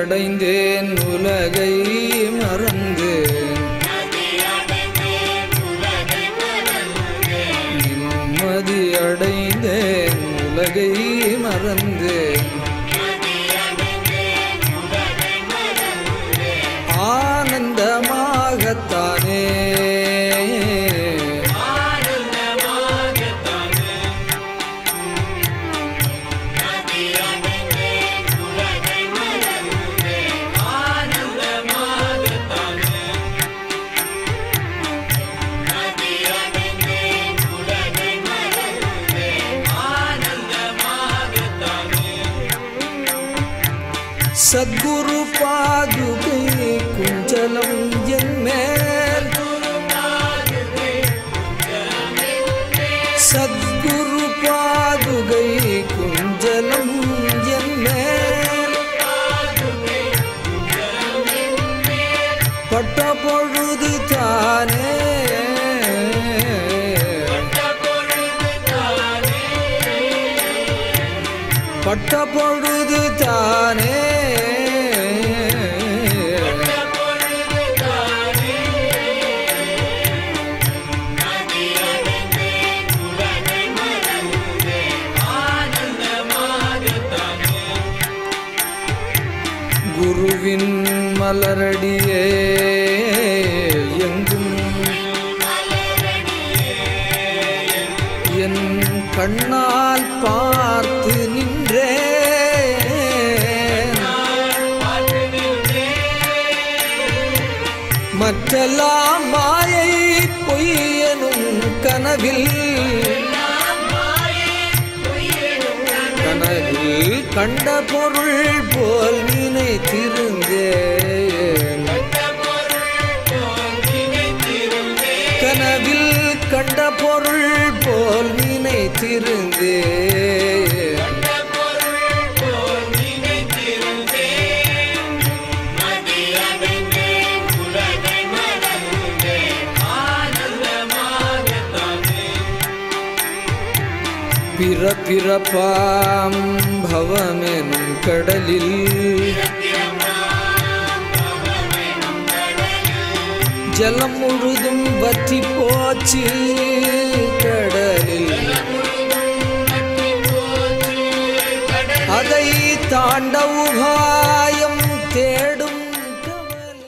அடைந்தேன் உலகை மறந்து நிம்மதி அடைந்தேன் உலகை மறந்து ஆனந்தமாகத்தானே சத்குரு பாதுகை குஞ்சலம் என் மேல் சத்குரு பாதுகை குஞ்சலம் என் மேல் பட்ட பொழுது தானே பட்ட பொழுது தானே குருவின் மலரடியே எங்கும் என் கண்ணால் பார்த்து நின்றேன் மற்றெல்லாம் மாயை பொய்யனும் கனவில் கனவில் கண்ட பொருள் போல் நினைத்திருந்தேன் கனவில் கண்ட பொருள் போல் நினைத்திருந்தேன் பிறப்பிறப்பாம் பவமெனும் கடலில் ஜலம் முழுதும் வற்றி போச்சு கடலில் அதை தாண்ட உகா